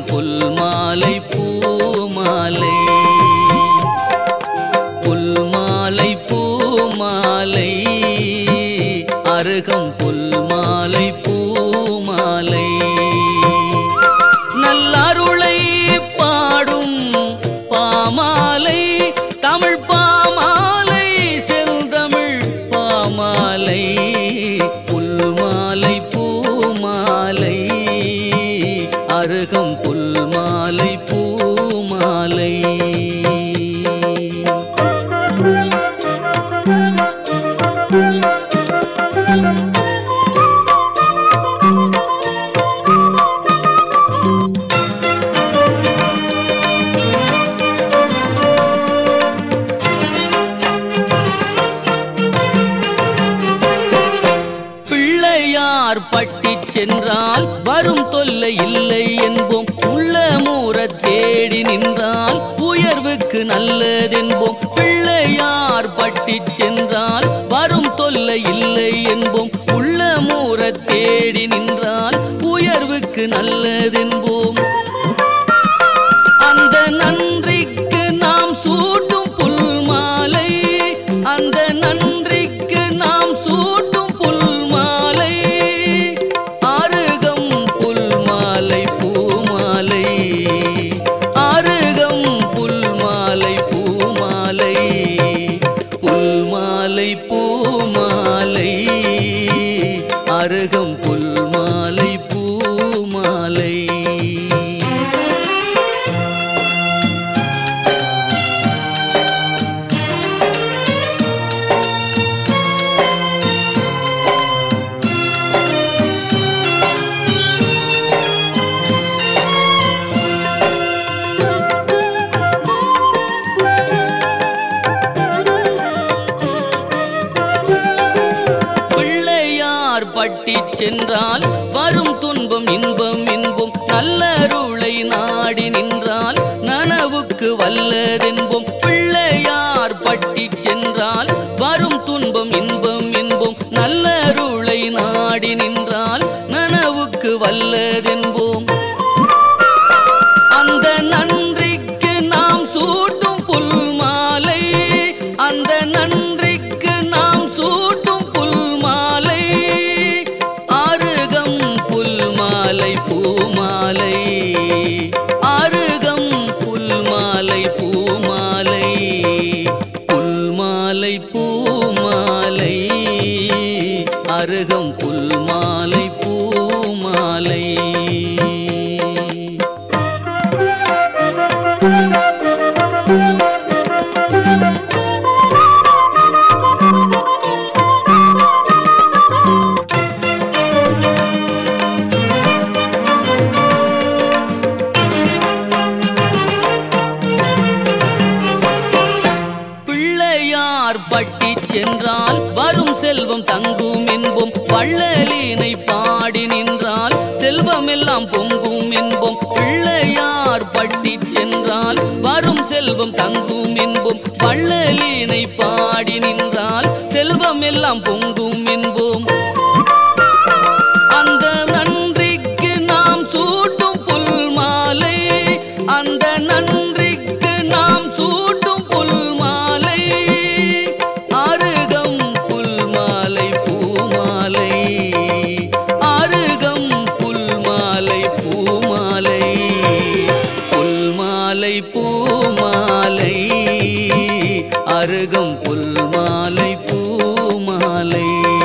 அருகம் புல் மாலை பூமாலை புல் மாலை பூமாலை அருகம் புல் மாலை பூமாலை நல்லருளை பாடும் பாமாலை தமிழ் பாமாலை செந்தமிழ் பாமாலை புல்மாலை பூமாலை அருகம் புல்மாலை பூமாலை பிள்ளையார் பட்டி சென்றால் வரும் தொல்லை இல்லை என்போம் உள்ள மூற தேடி நின்றால் உயர்வுக்கு நல்லதென்போம் பிள்ளையார் பட்டி சென்றால் வரும் தொல்லை இல்லை என்போம் உள்ள மூற தேடி நின்றால் உயர்வுக்கு நல்லதென்போம் அந்த நன்றிக்கு நாம் சூட்டும் புல் மாலை அந்த நன்றிக்கு நாம் சூட்டும் புல் மாலை அருகம் புல் மாலை பூமாலை அருகம் புல் மாலை பூமாலை புல் மாலை பூமாலை அருகம் புல் மாலை பூமாலை பிள்ளையார் பட்டி சென்றால் வரும் துன்பம் இன்பம் இன்பம் நல்லருளை நாடி நின்றால் நனவுக்கு வல்லதென்போம் பிள்ளையார் பட்டி சென்றால் வரும் துன்பம் இன்பம் இன்பம் நல்லருளை நாடி நின்றால் நனவுக்கு வல்லதென்போம் அந்த நன்றிக்கு நாம் சூட்டும் புல் மாலை அந்த நன்றிக்கு நாம் சூட்டும் புல் மாலை அருகம் புல் மாலை பூமாலை அருகம் புல் மாலை பூமாலை புல் மாலை பூமாலை அருகம் புல் மாலை பூமாலை பிள்ளையார் பட்டி சென்றால் வரும் செல்வம் தங்கும் என்போம் வள்ளலினை பாடி நின்றால் செல்வம் எல்லாம் பொங்கும் என்போம் பிள்ளையார் பட்டி சென்றால் வரும் செல்வம் தங்கும் என்போம் வள்ளலினை பாடி நின்றால் செல்வம் எல்லாம் பொங்கும் என்போம் அந்த நன்றிக்கு நாம் சூட்டும் புல் மாலை அந்த நன்றிக்கு நாம் சூட்டும் புல் மாலை அருகம் புல் மாலை பூமாலை அருகம் புல் மாலை பூமாலை புல் மாலை பூமாலை அருகம் புல் மாலை பூமாலை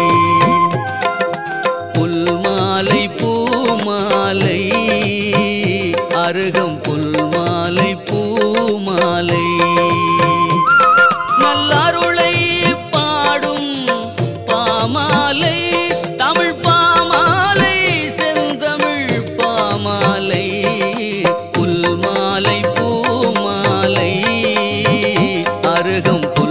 புல் மாலை பூமாலை அருகம் புல் மாலை பூமாலை நல்லருளை பாடும் பாமாலை தமிழ் பாமாலை செந்தமிழ் பாமாலை புல் மாலை பூமாலை அருகம் புல்